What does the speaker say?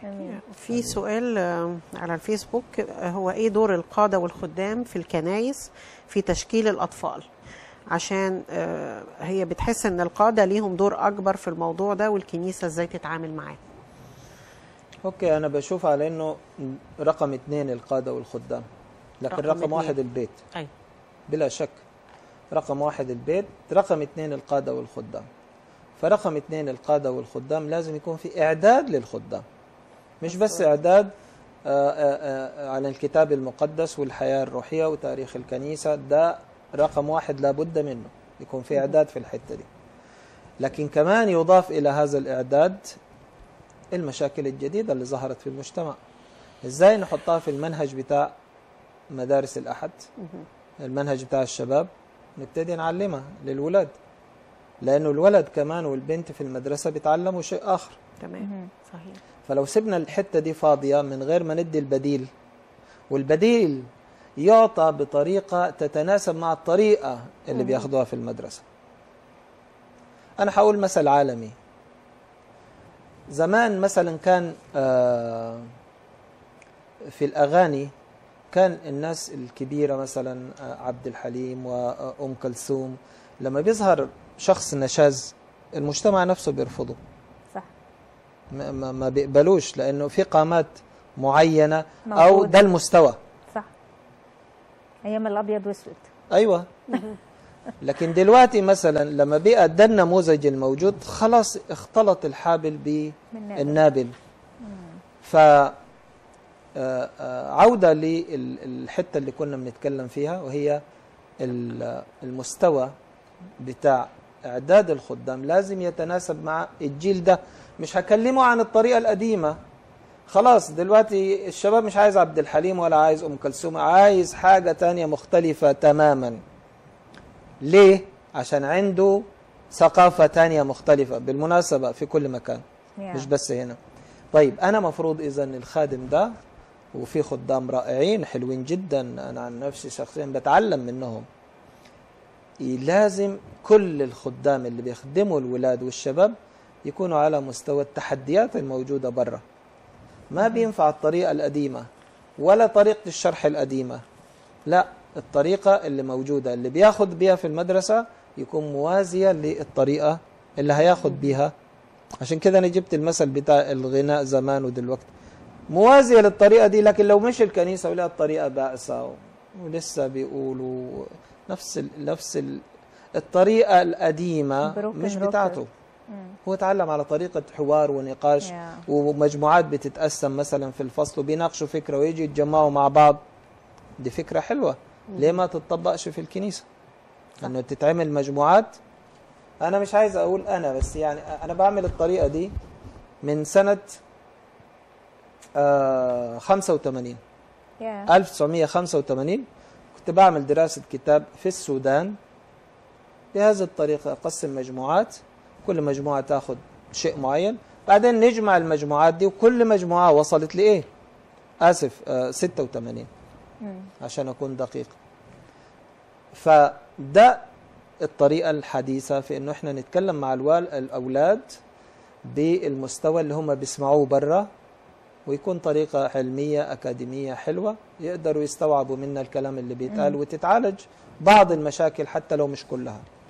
امين في سؤال آه، على الفيسبوك آه، هو ايه دور القادة والخدام في الكنايس في تشكيل الأطفال عشان آه، هي بتحس ان القادة ليهم دور أكبر في الموضوع ده والكنيسة ازاي تتعامل معاه اوكي انا بشوف على انه رقم اثنين القاده والخدام لكن رقم رقم, اتنين. واحد البيت أيوة. بلا شك رقم واحد البيت رقم اثنين القاده والخدام فرقم اثنين القاده والخدام لازم يكون في اعداد للخدام مش بس اعداد آه، آه، آه، على الكتاب المقدس والحياه الروحيه وتاريخ الكنيسه ده رقم واحد لابد منه يكون في اعداد في الحته دي لكن كمان يضاف الى هذا الاعداد المشاكل الجديدة اللي ظهرت في المجتمع ازاي نحطها في المنهج بتاع مدارس الأحد المنهج بتاع الشباب نبتدي نعلمها للولاد لأنه الولد كمان والبنت في المدرسة بيتعلموا شيء آخر تمام صحيح فلو سيبنا الحتة دي فاضية من غير ما ندي البديل والبديل يعطى بطريقة تتناسب مع الطريقة اللي بياخدوها في المدرسة أنا هقول مثل عالمي زمان مثلا كان آه، في الأغاني كان الناس الكبيرة مثلا آه، عبد الحليم وأم كلثوم لما بيظهر شخص نشاز المجتمع نفسه بيرفضه صح ما, ما- ما بيقبلوش لأنه في قامات معينة أو موجودة. ده المستوى صح ايام الابيض واسود ايوه لكن دلوقتي مثلا لما بقى ده النموذج الموجود خلاص اختلط الحابل بالنابل. بالنابل ف آه، آه، عودة للحتة اللي كنا بنتكلم فيها وهي ال- المستوى بتاع إعداد الخدام لازم يتناسب مع الجيل ده مش هكلمه عن الطريقة القديمة خلاص دلوقتي الشباب مش عايز عبد الحليم ولا عايز أم كلثوم عايز حاجة تانية مختلفة تماما ليه؟ عشان عنده ثقافة تانية مختلفة بالمناسبة في كل مكان يا. مش بس هنا طيب أنا مفروض إذا الخادم ده وفي خدام رائعين حلوين جدا أنا عن نفسي شخصيا بتعلم منهم لازم كل الخدام اللي بيخدموا الولاد والشباب يكونوا على مستوى التحديات الموجودة برا ما بينفع الطريقة القديمة ولا طريقة الشرح القديمة لا الطريقة اللي موجودة اللي بياخد بيها في المدرسة يكون موازية للطريقة اللي هياخد بيها عشان كده انا جبت المثل بتاع الغناء زمان ودلوقتي موازية للطريقة دي لكن لو مش الكنيسة ولا الطريقة بائسة و- ولسه بيقولوا نفس ال نفس ال الطريقة القديمة Broken مش record. بتاعته هو اتعلم على طريقة حوار ونقاش Yeah. ومجموعات بتتقسم مثلا في الفصل وبيناقشوا فكرة ويجي يتجمعوا مع بعض دي فكرة حلوة ليه ما تتطبقش في الكنيسة انه تتعمل مجموعات انا مش عايز اقول انا بس يعني انا بعمل الطريقة دي من سنة آه 85 يا 1985 كنت بعمل دراسة كتاب في السودان بهذه الطريقة أقسم مجموعات كل مجموعة تاخذ شيء معين بعدين نجمع المجموعات دي وكل مجموعة وصلت لإيه آسف آه 86 عشان أكون دقيق فده الطريقة الحديثة في إنه إحنا نتكلم مع الوال الأولاد بالمستوى اللي هم بيسمعوه برا ويكون طريقة علمية أكاديمية حلوة يقدروا يستوعبوا منا الكلام اللي بيتقال وتتعالج بعض المشاكل حتى لو مش كلها